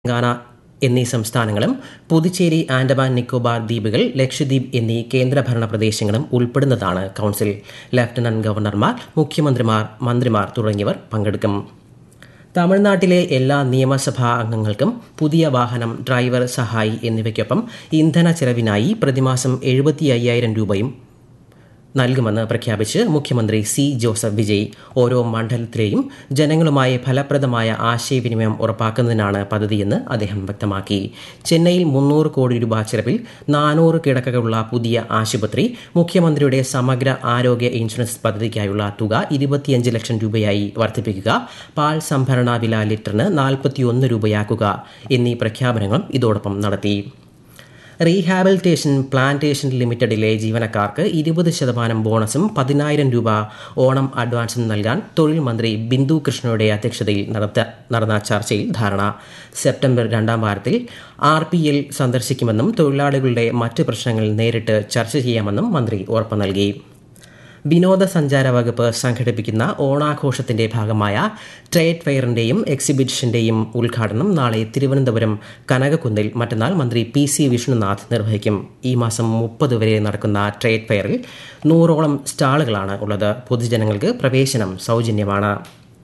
തെലങ്കാന എന്നീ സംസ്ഥാനങ്ങളും പുതുച്ചേരി ആൻഡമാൻ നിക്കോബാർ ദ്വീപുകൾ ലക്ഷദ്വീപ് എന്നീ കേന്ദ്രഭരണ പ്രദേശങ്ങളും ഉൾപ്പെടുന്നതാണ് കൌൺസിൽ ലഫ്റ്റനന്റ് ഗവർണർമാർ മുഖ്യമന്ത്രിമാർ മന്ത്രിമാർ തുടങ്ങിയവർ പങ്കെടുക്കും തമിഴ്നാട്ടിലെ എല്ലാ നിയമസഭാ അംഗങ്ങൾക്കും പുതിയ വാഹനം ഡ്രൈവർ സഹായി എന്നിവയ്ക്കൊപ്പം ഇന്ധന ചെലവിനായി പ്രതിമാസം എഴുപത്തി അയ്യായിരം രൂപയും നൽകുമെന്ന് പ്രഖ്യാപിച്ച് മുഖ്യമന്ത്രി സി ജോസഫ് വിജയ് ഓരോ മണ്ഡലത്തിലെയും ജനങ്ങളുമായി ഫലപ്രദമായ ആശയവിനിമയം ഉറപ്പാക്കുന്നതിനാണ് പദ്ധതിയെന്ന് അദ്ദേഹം വ്യക്തമാക്കി ചെന്നൈയിൽ മുന്നൂറ് കോടി രൂപ ചെലവിൽ നാനൂറ് കിടക്കകളുള്ള പുതിയ ആശുപത്രി മുഖ്യമന്ത്രിയുടെ സമഗ്ര ആരോഗ്യ ഇൻഷുറൻസ് പദ്ധതിക്കായുള്ള തുക ഇരുപത്തിയഞ്ച് ലക്ഷം രൂപയായി വർദ്ധിപ്പിക്കുക പാൽ സംഭരണ വില ലിറ്ററിന് നാൽപ്പത്തിയൊന്ന് രൂപയാക്കുക എന്നീ പ്രഖ്യാപനങ്ങളും ഇതോടൊപ്പം നടത്തി റീഹാബിലിറ്റേഷൻ പ്ലാന്റേഷൻ ലിമിറ്റഡിലെ ജീവനക്കാർക്ക് ഇരുപത് ശതമാനം ബോണസും പതിനായിരം രൂപ ഓണം അഡ്വാൻസും നൽകാൻ തൊഴിൽ മന്ത്രി ബിന്ദു കൃഷ്ണയുടെ അധ്യക്ഷതയിൽ നടന്ന ചർച്ചയിൽ ധാരണ സെപ്റ്റംബർ രണ്ടാം വാരത്തിൽ ആർ പി എൽ സന്ദർശിക്കുമെന്നും തൊഴിലാളികളുടെ മറ്റ് പ്രശ്നങ്ങൾ നേരിട്ട് ചർച്ച ചെയ്യാമെന്നും മന്ത്രി ഉറപ്പു നൽകി വിനോദസഞ്ചാര വകുപ്പ് സംഘടിപ്പിക്കുന്ന ഓണാഘോഷത്തിന്റെ ഭാഗമായ ട്രേഡ് ഫെയറിന്റെയും എക്സിബിഷന്റെയും ഉദ്ഘാടനം നാളെ തിരുവനന്തപുരം കനകക്കുന്നിൽ മറ്റന്നാൾ മന്ത്രി പി സി വിഷ്ണുനാഥ് നിർവഹിക്കും ഈ മാസം മുപ്പത് വരെ നടക്കുന്ന ട്രേഡ് ഫെയറിൽ നൂറോളം സ്റ്റാളുകളാണ് ഉള്ളത് പൊതുജനങ്ങൾക്ക് പ്രവേശനം സൗജന്യമാണ്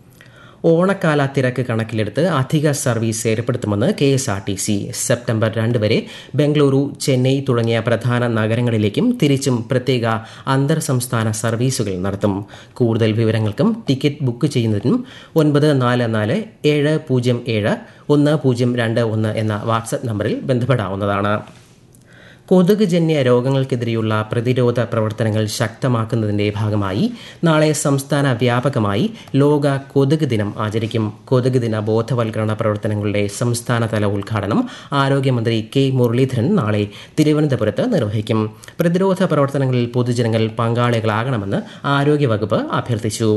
ഓണക്കാല തിരക്ക് കണക്കിലെടുത്ത് അധിക സർവീസ് ഏർപ്പെടുത്തുമെന്ന് K S R T C September രണ്ട് വരെ ബംഗളൂരു ചെന്നൈ തുടങ്ങിയ പ്രധാന നഗരങ്ങളിലേക്കും തിരിച്ചും പ്രത്യേക അന്തർ സംസ്ഥാന സർവീസുകൾ നടത്തും കൂടുതൽ വിവരങ്ങൾക്കും ടിക്കറ്റ് ബുക്ക് ചെയ്യുന്നതിനും ഒൻപത് നാല് നാല് ഏഴ് പൂജ്യം ഏഴ് ഒന്ന് പൂജ്യം രണ്ട് ഒന്ന് എന്ന വാട്സപ്പ് നമ്പറിൽ ബന്ധപ്പെടാവുന്നതാണ് കൊതുക് ജന്യ രോഗങ്ങൾക്കെതിരെയുള്ള പ്രതിരോധ പ്രവർത്തനങ്ങൾ ശക്തമാക്കുന്നതിന്റെ ഭാഗമായി നാളെ സംസ്ഥാന വ്യാപകമായി ലോക കൊതുക് ദിനം ആചരിക്കും കൊതുക് ദിന ബോധവൽക്കരണ പ്രവർത്തനങ്ങളുടെ സംസ്ഥാനതല ഉദ്ഘാടനം ആരോഗ്യമന്ത്രി കെ മുരളീധരൻ നാളെ തിരുവനന്തപുരത്ത് നിർവഹിക്കും പ്രതിരോധ പ്രവർത്തനങ്ങളിൽ പൊതുജനങ്ങൾ പങ്കാളികളാകണമെന്ന് ആരോഗ്യവകുപ്പ് അഭ്യർത്ഥിച്ചു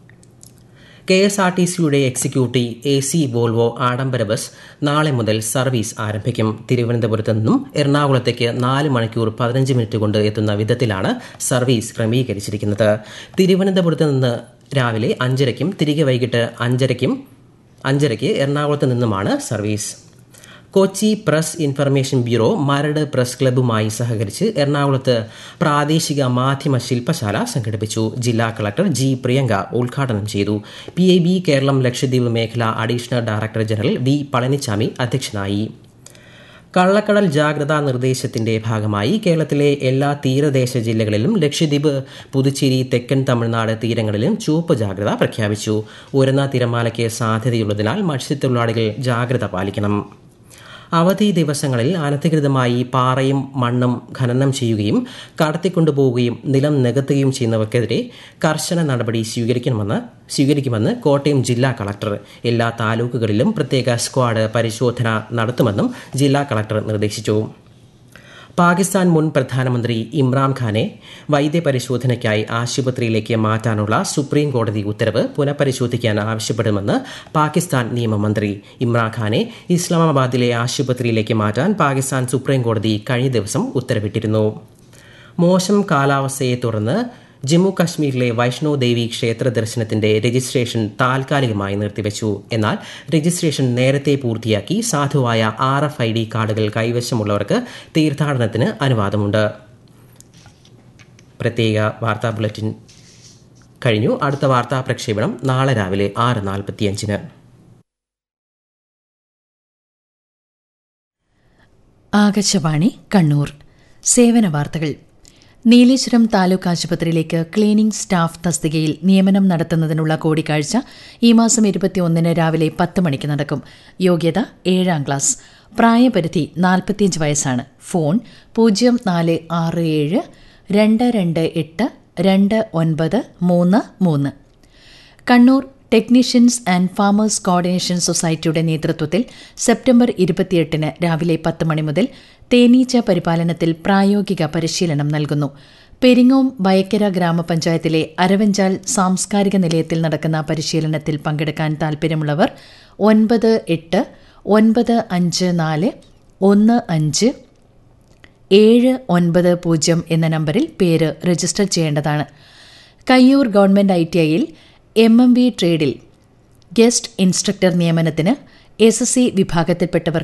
കെ എസ് ആർ ടി സിയുടെ എക്സിക്യൂട്ടീവ് എ സി വോൾവോ ആഡംബര ബസ് നാളെ മുതൽ സർവീസ് ആരംഭിക്കും തിരുവനന്തപുരത്ത് നിന്നും എറണാകുളത്തേക്ക് നാല് മണിക്കൂർ പതിനഞ്ച് മിനിറ്റ് കൊണ്ട് എത്തുന്ന വിധത്തിലാണ് സർവീസ് ക്രമീകരിച്ചിരിക്കുന്നത് തിരുവനന്തപുരത്ത് നിന്ന് രാവിലെ അഞ്ചരയ്ക്കും തിരികെ വൈകിട്ട് അഞ്ചരയ്ക്കും അഞ്ചരയ്ക്ക് എറണാകുളത്ത് നിന്നുമാണ് service Kochi press information bureau Maradu press ക്ലബ്ബുമായി സഹകരിച്ച് എറണാകുളത്ത് പ്രാദേശിക മാധ്യമ ശില്പശാല സംഘടിപ്പിച്ചു ജില്ലാ കളക്ടർ ജി പ്രിയങ്ക ഉദ്ഘാടനം ചെയ്തു P I B Keralam Lakshadweep മേഖല additional director general V Palanichami അധ്യക്ഷനായി കള്ളക്കടൽ ജാഗ്രതാ നിർദ്ദേശത്തിന്റെ ഭാഗമായി കേരളത്തിലെ എല്ലാ തീരദേശ ജില്ലകളിലും ലക്ഷദ്വീപ് പുതുച്ചേരി തെക്കൻ തമിഴ്നാട് തീരങ്ങളിലും ചുവപ്പ് ജാഗ്രത പ്രഖ്യാപിച്ചു ഉയർന്ന തിരമാലയ്ക്ക് സാധ്യതയുള്ളതിനാൽ മത്സ്യത്തൊഴിലാളികൾ ജാഗ്രത പാലിക്കണം അവധി ദിവസങ്ങളിൽ അനധികൃതമായി പാറയും മണ്ണും ഖനനം ചെയ്യുകയും കടത്തിക്കൊണ്ടുപോവുകയും നിലം നികത്തുകയും ചെയ്യുന്നവർക്കെതിരെ കർശന നടപടി സ്വീകരിക്കണമെന്ന് സ്വീകരിക്കുമെന്ന് കോട്ടയം ജില്ലാ കളക്ടർ എല്ലാ താലൂക്കുകളിലും പ്രത്യേക സ്ക്വാഡ് പരിശോധന നടത്തുമെന്നും ജില്ലാ കളക്ടർ നിർദ്ദേശിച്ചു പാകിസ്ഥാൻ മുൻ പ്രധാനമന്ത്രി ഇമ്രാൻഖാനെ വൈദ്യപരിശോധനയ്ക്കായി ആശുപത്രിയിലേക്ക് മാറ്റാനുള്ള സുപ്രീം കോടതി ഉത്തരവ് പുനഃപരിശോധിക്കാൻ ആവശ്യപ്പെടുമെന്ന് പാകിസ്ഥാൻ നിയമമന്ത്രി ഇമ്രാൻഖാനെ ഇസ്ലാമാബാദിലെ ആശുപത്രിയിലേക്ക് മാറ്റാൻ പാകിസ്ഥാൻ സുപ്രീം കോടതി കഴിഞ്ഞ ദിവസം ഉത്തരവിട്ടിരുന്നു മോശം കാലാവസ്ഥയെ തുടർന്ന് ജമ്മു കശ്മീരിലെ വൈഷ്ണോ ദേവി ക്ഷേത്ര ദർശനത്തിന്റെ രജിസ്ട്രേഷൻ താൽക്കാലികമായി നിർത്തിവച്ചു എന്നാൽ രജിസ്ട്രേഷൻ നേരത്തെ പൂർത്തിയാക്കി സാധുവായ ആർ എഫ് ഐ ഡി കാർഡുകൾ കൈവശമുള്ളവർക്ക് തീർത്ഥാടനത്തിന് അനുവാദമുണ്ട് പ്രത്യേക വാർത്താ ബുള്ളറ്റിൻ കഴിഞ്ഞു അടുത്ത വാർത്താ പ്രക്ഷേപണം നാളെ രാവിലെ ആറ് നാൽപ്പത്തിയഞ്ചിന് ആകാശവാണി കണ്ണൂർ സേവന വാർത്തകൾ നീലേശ്വരം താലൂക്ക് ആശുപത്രിയിലേക്ക് ക്ലീനിംഗ് സ്റ്റാഫ് തസ്തികയിൽ നിയമനം നടത്തുന്നതിനുള്ള കൂടിക്കാഴ്ച ഈ മാസം ഇരുപത്തിയൊന്നിന് രാവിലെ പത്ത് മണിക്ക് നടക്കും യോഗ്യത ഏഴാം ക്ലാസ് പ്രായപരിധി നാൽപ്പത്തിയഞ്ച് വയസ്സാണ് ഫോൺ പൂജ്യം നാല് ആറ് ഏഴ് രണ്ട് രണ്ട് എട്ട് രണ്ട് ഒൻപത് മൂന്ന് മൂന്ന് Kannur technicians and farmers coordination സൊസൈറ്റിയുടെ നേതൃത്വത്തിൽ സെപ്റ്റംബർ ഇരുപത്തിയെട്ടിന് രാവിലെ പത്ത് മണി മുതൽ തേനീച്ച പരിപാലനത്തിൽ പ്രായോഗിക പരിശീലനം നൽകുന്നു പെരിങ്ങോം വയക്കര ഗ്രാമപഞ്ചായത്തിലെ അരവഞ്ചാൽ സാംസ്കാരിക നിലയത്തിൽ നടക്കുന്ന പരിശീലനത്തിൽ പങ്കെടുക്കാൻ താൽപ്പര്യമുള്ളവർ ഒൻപത് എട്ട് ഒൻപത് അഞ്ച് നാല് ഒന്ന് അഞ്ച് ഏഴ് ഒൻപത് പൂജ്യം എന്ന നമ്പറിൽ പേര് രജിസ്റ്റർ ചെയ്യേണ്ടതാണ് കയ്യൂർ ഗവൺമെന്റ് ഐ ടി ഐയിൽ എം എം വി ട്രേഡിൽ ഗസ്റ്റ് ഇൻസ്ട്രക്ടർ നിയമനത്തിന് എസ് എസ് സി വിഭാഗത്തിൽപ്പെട്ടവർ